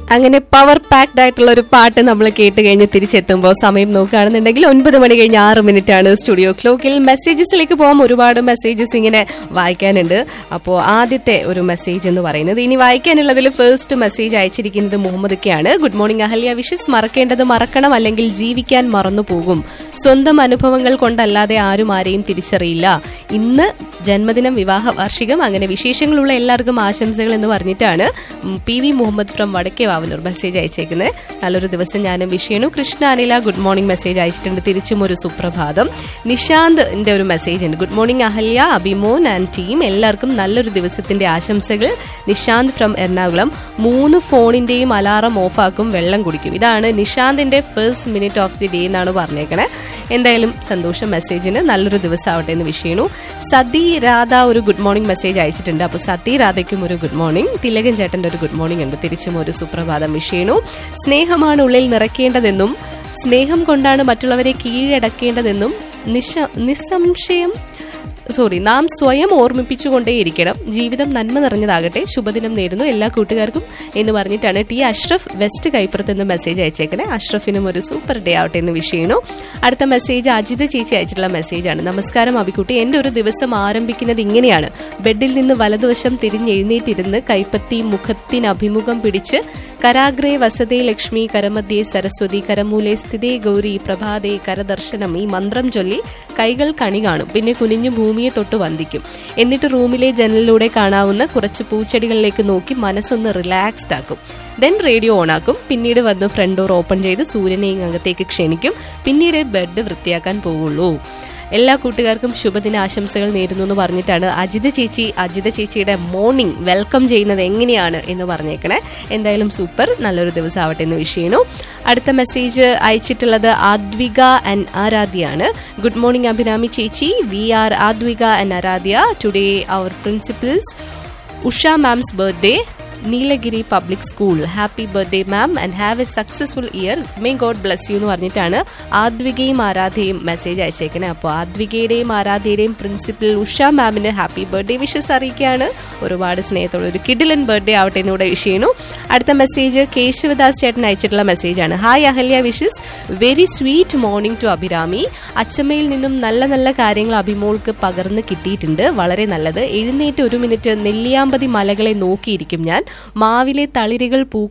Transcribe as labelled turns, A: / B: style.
A: അങ്ങനെ power packed ആയിട്ടുള്ള ഒരു പാട്ട് നമ്മൾ കേട്ട് കഴിഞ്ഞ് തിരിച്ചെത്തുമ്പോൾ സമയം നോക്കുകയാണെന്നുണ്ടെങ്കിൽ ഒൻപത് മണി കഴിഞ്ഞ് ആറ് മിനിറ്റ് ആണ് സ്റ്റുഡിയോ ക്ലോക്കിൽ മെസ്സേജസിലേക്ക് പോകാം ഒരുപാട് മെസ്സേജസ് ഇങ്ങനെ വായിക്കാനുണ്ട് അപ്പോൾ ആദ്യത്തെ ഒരു മെസ്സേജ് എന്ന് പറയുന്നത് ഇനി വായിക്കാനുള്ളതിൽ ഫസ്റ്റ് മെസ്സേജ് അയച്ചിരിക്കുന്നത് മുഹമ്മദ് കെയാണ് ഗുഡ് മോർണിംഗ് അഹല്യ വിഷസ് മറക്കേണ്ടത് മറക്കണം അല്ലെങ്കിൽ ജീവിക്കാൻ മറന്നു പോകും സ്വന്തം അനുഭവങ്ങൾ കൊണ്ടല്ലാതെ ആരും ആരെയും തിരിച്ചറിയില്ല ഇന്ന് ജന്മദിനം വിവാഹ വാർഷികം അങ്ങനെ വിശേഷങ്ങളുള്ള എല്ലാവർക്കും ആശംസകൾ എന്ന് പറഞ്ഞിട്ടാണ് ഉം, പി വി മുഹമ്മദ് ഫ്രം വടക്കേ വാവനൂർ മെസ്സേജ് അയച്ചേക്കുന്നത് നല്ലൊരു ദിവസം ഞാനും വിഷയണു Krishna Anila good morning message അയച്ചിട്ടുണ്ട് തിരിച്ചും ഒരു സുപ്രഭാതം നിഷാന്തിന്റെ ഒരു മെസ്സേജ് ഉണ്ട് good morning Ahalya Abhimon and team എല്ലാവർക്കും നല്ലൊരു ദിവസത്തിന്റെ ആശംസകൾ നിഷാന്ത് ഫ്രം എറണാകുളം മൂന്ന് ഫോണിന്റെയും അലാറം ഓഫാക്കും വെള്ളം കുടിക്കും ഇതാണ് നിഷാന്തിന്റെ first minute of the day എന്നാണ് പറഞ്ഞേക്കണേ എന്തായാലും സന്തോഷം മെസ്സേജിന് നല്ലൊരു ദിവസം ആവട്ടെ എന്ന് വിഷയണു സതി രാധ ഒരു ഗുഡ് മോർണിംഗ് മെസ്സേജ് അയച്ചിട്ടുണ്ട് അപ്പോൾ സതി രാധയ്ക്കും ഒരു ഗുഡ് മോർണിംഗ് തിലകൻ ചേട്ടന്റെ ഒരു ഗുഡ് മോർണിംഗ് ഉണ്ട് തിരിച്ചും ഒരു സുപ്രഭാതം വിഷയണു സ്നേഹമാണ് ഉള്ളിൽ നിറയ്ക്കേണ്ടതെന്നും സ്നേഹം കൊണ്ടാണ് മറ്റുള്ളവരെ കീഴടക്കേണ്ടതെന്നും നിശ നിസ്സംശയം സോറി നാം സ്വയം ഓർമ്മിപ്പിച്ചുകൊണ്ടേയിരിക്കണം ജീവിതം നന്മ നിറഞ്ഞതാകട്ടെ ശുഭദിനം നേരുന്നു എല്ലാ കൂട്ടുകാർക്കും എന്ന് പറഞ്ഞിട്ടാണ് ടി അഷ്റഫ് വെസ്റ്റ് കൈപ്പുറത്ത് നിന്ന് മെസ്സേജ് അയച്ചേക്കണേ അഷ്റഫിനും ഒരു സൂപ്പർ ഡേ ആവട്ടെ എന്ന് വിഷയണു അടുത്ത മെസ്സേജ് അജിത ചേച്ചി അയച്ചിട്ടുള്ള മെസ്സേജാണ് നമസ്കാരം അബിക്കുട്ടി എന്റെ ഒരു ദിവസം ആരംഭിക്കുന്നത് ഇങ്ങനെയാണ് ബെഡിൽ നിന്ന് വലതുവശം തിരിഞ്ഞെഴുന്നേറ്റിരുന്ന് കൈപ്പത്തി മുഖത്തിനഭിമുഖം പിടിച്ച് കരാഗ്രേ വസതേ ലക്ഷ്മി കരമധ്യേ സരസ്വതി കരമൂലെ സ്ഥിതേ ഗൗരി പ്രഭാതേ കരദർശനം ഈ മന്ത്രം ചൊല്ലി കൈകൾ കണി കാണും പിന്നെ കുനിഞ്ഞു ഭൂമിയെ തൊട്ട് വന്ദിക്കും എന്നിട്ട് റൂമിലെ ജനലിലൂടെ കാണാവുന്ന കുറച്ച് പൂച്ചെടികളിലേക്ക് നോക്കി മനസ്സൊന്ന് റിലാക്സ്ഡ് ആക്കും ദെൻ റേഡിയോ ഓണാക്കും പിന്നീട് വന്ന് ഫ്രണ്ട് ഡോർ ഓപ്പൺ ചെയ്ത് സൂര്യനെ അകത്തേക്ക് ക്ഷണിക്കും പിന്നീട് ബെഡ് വൃത്തിയാക്കാൻ പോവുള്ളൂ എല്ലാ കൂട്ടുകാർക്കും ശുഭദിന ആശംസകൾ നേരുന്നു എന്ന് പറഞ്ഞിട്ടാണ് അജിത ചേച്ചി അജിത ചേച്ചിയുടെ മോർണിംഗ് വെൽക്കം ചെയ്യുന്നത് എങ്ങനെയാണ് എന്ന് പറഞ്ഞേക്കണേ എന്തായാലും സൂപ്പർ നല്ലൊരു ദിവസം ആവട്ടെ എന്ന് വിഷയണു അടുത്ത മെസ്സേജ് അയച്ചിട്ടുള്ളത് ആദ്വിക ആൻഡ് ആരാധ്യയാണ് ഗുഡ് മോർണിംഗ് അഭിരാമി ചേച്ചി we are Advika and Aaradhya today our principal's Usha ma'am's birthday Nilgiri public school happy birthday ma'am and have a successful year may God bless you എന്ന് പറഞ്ഞിട്ടാണ് ആദ്വികയും ആരാധ്യയും മെസ്സേജ് അയച്ചേക്കണേ അപ്പോൾ ആദ്വികയുടെയും ആരാധ്യയുടെയും പ്രിൻസിപ്പൽ ഉഷ മാമിന് ഹാപ്പി ബർത്ത്ഡേ വിഷസ് അറിയിക്കുകയാണ് ഒരുപാട് സ്നേഹത്തോടെ ഒരു കിഡിലൻ ബർത്ത്ഡേ ആവട്ടെ എന്നൂടെ വിഷ് ചെയ്യുന്നു അടുത്ത മെസ്സേജ് കേശവദാസ് ചേട്ടൻ അയച്ചിട്ടുള്ള മെസ്സേജാണ് hi Ahalya wishes very sweet morning to Abhirami അച്ചമ്മയിൽ നിന്നും നല്ല നല്ല കാര്യങ്ങൾ അഭിമോൾക്ക് പകർന്ന് കിട്ടിയിട്ടുണ്ട് വളരെ നല്ലത് എഴുന്നേറ്റ് ഒരു മിനിറ്റ് നെല്ലിയാമ്പതി മലകളെ നോക്കിയിരിക്കും ഞാൻ മാവിലെ തളിരുകൾ പൂ